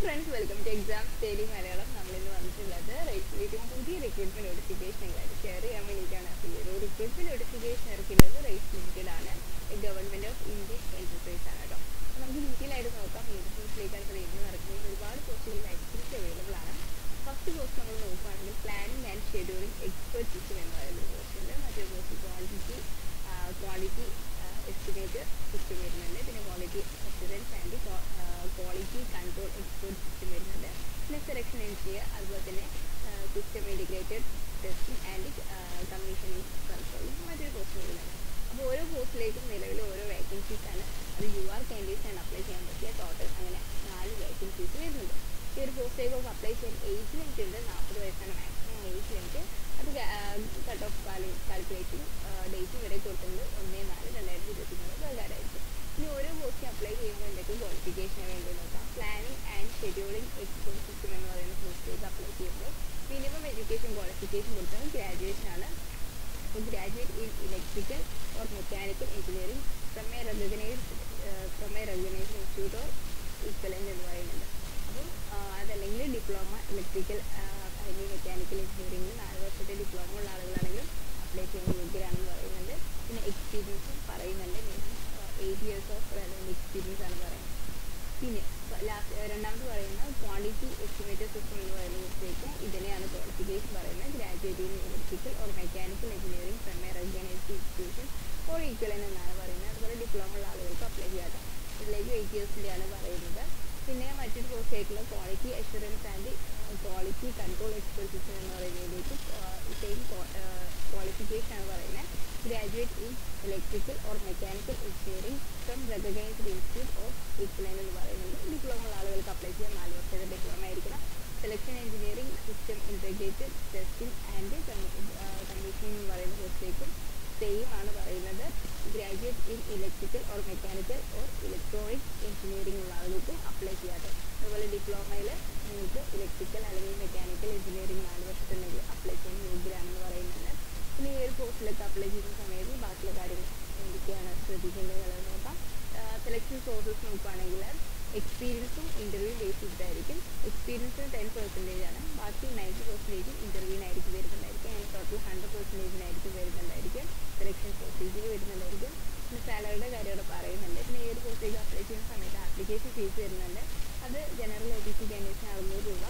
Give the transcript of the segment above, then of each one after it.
friends welcome to exam study Malayalam നമ്മളിന്ന് വന്നിട്ടുള്ളത് ഏറ്റവും പുതിയ റിക്രൂട്ട്മെന്റ് നോട്ടിഫിക്കേഷനുകളായിട്ട് ഷെയർ ചെയ്യാൻ വേണ്ടിയിട്ടാണ് അപ്പോൾ ഈ ഒരു റിക്രൂട്ട്മെന്റ് നോട്ടിഫിക്കേഷൻ ഇറക്കുന്നത് റേറ്റ് ലിമിറ്റഡ് ആണ് ഗവൺമെന്റ് ഓഫ് ഇന്ത്യ എന്റർപ്രൈസ് ആണ് കേട്ടോ അപ്പോൾ നമുക്ക് ഡീറ്റെയിൽ ആയിട്ട് നോക്കാം ഏത് പോസ്റ്റിലേക്കാണ് ട്രെയിനിങ് നടക്കുന്നത് ഒരുപാട് പോസ്റ്റുകൾ വാക്കൻസി അവൈലബിൾ ആണ് ഫസ്റ്റ് പോസ്റ്റ് നമ്മൾ നോക്കുകയാണെങ്കിൽ planning and scheduling expert system എന്ന് പറയുന്ന പോസ്റ്റ് ഉണ്ട് മറ്റൊരു post quantity quantity estimate system വരുന്നുണ്ട് പിന്നെ quality assurance and quality control expert system വരുന്നുണ്ട് പിന്നെ സെലക്ഷൻ എൻജിനിയർ അതുപോലെ തന്നെ system integrated testing and commissioning controlling മറ്റൊരു പോസ്റ്റ് വരുന്നുണ്ട് അപ്പോൾ ഓരോ പോസ്റ്റിലേക്കും നിലവിൽ ഓരോ വേക്കൻസീസ് ആണ് അത് യു ആർ കാൻഡിഡേറ്റ്സ് ആണ് അപ്ലൈ ചെയ്യാൻ പറ്റിയ ടോട്ടൽ അങ്ങനെ നാല് വേക്കൻസീസ് വരുന്നുണ്ട് ഈ ഒരു പോസ്റ്റിലേക്ക് അപ്ലൈ ചെയ്യാൻ ഏജ് ലിമിറ്റ് ഉണ്ട് നാൽപ്പത് വയസ്സാണ് മാക്സിമം ഏജ് ലിമിറ്റ് അത് കട്ട് ഓഫ് കാൽക്കുലേറ്റിംഗ് ഡേറ്റ് വരെ കൊടുത്തിട്ടുണ്ട് ഒന്ന് നാല് രണ്ടായിരത്തി ഇരുപത്തി മൂന്ന് പ്രകാരമായിരിക്കും ഇനി ഓരോ പോസ്റ്റിന് അപ്ലൈ ചെയ്യുമ്പോൾ എന്തൊക്കെ ക്വാളിഫിക്കേഷൻ വേണ്ടി നോക്കാം planning and scheduling expert system എന്ന് പറയുന്ന പോസ്റ്റിലേക്ക് അപ്ലൈ ചെയ്യുമ്പോൾ മിനിമം എഡ്യൂക്കേഷൻ ക്വാളിഫിക്കേഷൻ കൊടുത്തത് ഗ്രാജുവേഷൻ ആണ് graduate in electrical or mechanical engineering from a recognised from a recognised institute or equivalent എന്ന് പറയുന്നുണ്ട് അപ്പം അതല്ലെങ്കിൽ ഡിപ്ലോമ ഇലക്ട്രിക്കൽ അല്ലെങ്കിൽ മെക്കാനിക്കൽ എഞ്ചിനീയറിംഗിൽ നാല് വർഷത്തെ ഡിപ്ലോമ ഉള്ള ആളുകളാണെങ്കിലും അപ്ലൈ ചെയ്യാൻ യോഗ്യരാണെന്ന് പറയുന്നുണ്ട് പിന്നെ എക്സ്പീരിയൻസും പറയുന്നുണ്ട് minimum eight years of relevant experience ആണ് പറയുന്നത് പിന്നെ ലാസ്റ്റ് രണ്ടാമത് പറയുന്ന ക്വാണ്ടിറ്റി എസ്റ്റിമേറ്റർ സിസ്റ്റം എന്ന് പറയുന്ന മിസ്റ്റേക്ക് ഇതിനെയാണ് ക്വാളിഫിക്കേഷൻ പറയുന്നത് graduate in electrical or mechanical engineering from a recognised institution or equivalent എന്നാണ് പറയുന്നത് അതുപോലെ ഡിപ്ലോമ ഉള്ള ആളുകൾക്ക് അപ്ലൈ ചെയ്യാം ഇതിലേക്ക് എയ്റ്റ് ഇയേഴ്സിൻ്റെയാണ് പറയുന്നത് പിന്നെ മറ്റൊരു പോസ്റ്റ് ആയിട്ടുള്ള quality assurance and quality control expert system എന്ന് പറയുന്നതിലേക്ക് സെയിം ക്വാളിഫിക്കേഷൻ ആണ് പറയുന്നത് graduate in electrical or mechanical engineering from recognised institute of equivalent എന്ന് പറയുന്നുണ്ട് ഡിപ്ലോമ ഉള്ള ആളുകൾക്ക് അപ്ലൈ ചെയ്യാൻ നാല് വർഷത്തെ ഡിപ്ലോമ ആയിരിക്കണം selection engineering system integrated testing and commissioning എന്ന് പറയുന്ന പോസ്റ്റിലേക്കും സെയിം ആണ് പറയുന്നത് graduate in electrical or mechanical or electronic engineering ഉള്ള ആളുകൾക്ക് അപ്ലൈ ചെയ്യാതെ അതുപോലെ ഡിപ്ലോമയിൽ നിങ്ങൾക്ക് ഇലക്ട്രിക്കൽ അല്ലെങ്കിൽ മെക്കാനിക്കൽ എഞ്ചിനീയറിംഗ് നാല് വർഷത്തുണ്ടെങ്കിൽ അപ്ലൈ ചെയ്യാൻ യോഗ്യരാണെന്ന് പറയുന്നുണ്ട് പിന്നെ ഈ ഒരു പോസ്റ്റിലൊക്കെ അപ്ലൈ ചെയ്യുന്ന സമയത്ത് ബാക്കിയുള്ള കാര്യങ്ങൾ എന്തൊക്കെയാണ് ശ്രദ്ധിക്കേണ്ടത് നോക്കാം സെലക്ഷൻ പ്രോസസ്സ് നോക്കുകയാണെങ്കിൽ എക്സ്പീരിയൻസും ഇൻ്റർവ്യൂ ബേസ് ചെയ്തിട്ടായിരിക്കും എക്സ്പീരിയൻസ് ടെൻ പെർസെൻറ്റേജ് ആണ് ബാക്കി നയൻറ്റി പെർസെൻറ്റേജ് ഇൻ്റർവ്യൂവിനായിരിക്കും വരുന്നുണ്ടായിരിക്കും അങ്ങനെ ടോട്ടൽ ഹൺഡ്രഡ് പെർസെൻറ്റേജിനായിരിക്കും വരുന്നുണ്ടായിരിക്കും സെലക്ഷൻ പ്രൊസീജിയർ വരുന്നുണ്ടായിരിക്കും പിന്നെ സാലറിയുടെ കാര്യം അവിടെ പറയുന്നുണ്ട് പിന്നെ ഈ ഒരു പോസ്റ്റിലേക്ക് അപ്ലൈ ചെയ്യുന്ന സമയത്ത് ആപ്ലിക്കേഷൻ ഫീസ് വരുന്നുണ്ട് അത് ജനറൽ ഒ ബി സി ക്യാൻഡിഡേറ്റ്സിന് അറുന്നൂറ് രൂപ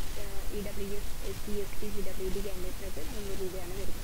E W S S C S T P W D ക്യാൻഡിഡേറ്റ്സിനൊക്കെ മുന്നൂറ് രൂപയാണ് വരുന്നത്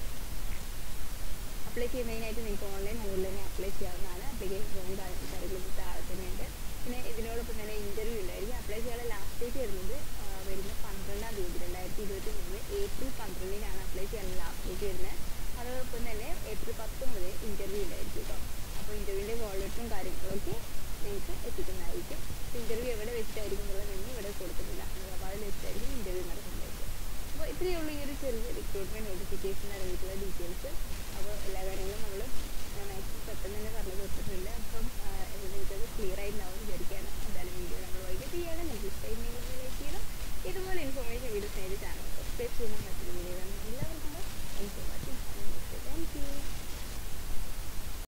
അപ്ലൈ ചെയ്യുന്നതിനായിട്ട് നിങ്ങൾക്ക് ഓൺലൈൻ മോഡിൽ തന്നെ അപ്ലൈ ചെയ്യാവുന്നതാണ് അപ്ലിക്കേഷൻ ഫോം കാര്യങ്ങൾ താഴെ തന്നെയുണ്ട് പിന്നെ ഇതിനോടൊപ്പം തന്നെ ഇൻ്റർവ്യൂ ഉണ്ടായിരിക്കും അപ്ലൈ ചെയ്യാനുള്ള ലാസ്റ്റ് ഡേറ്റ് വരുന്നത് വരുന്ന പന്ത്രണ്ടാം തീയതി രണ്ടായിരത്തി ഇരുപത്തി മൂന്ന് ഏപ്രിൽ പന്ത്രണ്ടിനാണ് അപ്ലൈ ചെയ്യാനുള്ള ലാസ്റ്റ് ഡേറ്റ് വരുന്നത് അതോടൊപ്പം തന്നെ ഏപ്രിൽ പത്ത് മുതൽ ഇൻ്റർവ്യൂ ഉണ്ടായിരിക്കും കേട്ടോ അപ്പോൾ ഇൻ്റർവ്യൂവിൻ്റെ കോളിറ്റും കാര്യങ്ങളൊക്കെ നിങ്ങൾക്ക് എത്തിക്കുന്നതായിരിക്കും ഇൻ്റർവ്യൂ എവിടെ വെച്ചിട്ടായിരിക്കും എന്നുള്ളതൊന്നും ഇവിടെ കൊടുത്തിട്ടില്ല ഹൈദരാബാദിൽ വെച്ചിട്ടായിരിക്കും ഇൻ്റർവ്യൂ നടക്കുന്നതായിരിക്കും അപ്പോൾ ഇത്രയേ ഉള്ളൂ ഈ ഒരു ചെറിയ റിക്രൂട്ട്മെൻറ്റ് നോട്ടിഫിക്കേഷൻ അടങ്ങിയിട്ടുള്ള ഡീറ്റെയിൽസ് അപ്പോൾ എല്ലാ കാര്യങ്ങളും നമ്മൾ മാക്സിമം പെട്ടെന്ന് തന്നെ പറഞ്ഞു കൊടുത്തിട്ടുണ്ട് അപ്പം നിങ്ങൾക്കത് ക്ലിയർ ആയിട്ടുണ്ടാവും വിചാരിക്കുകയാണ് എന്തായാലും വീഡിയോ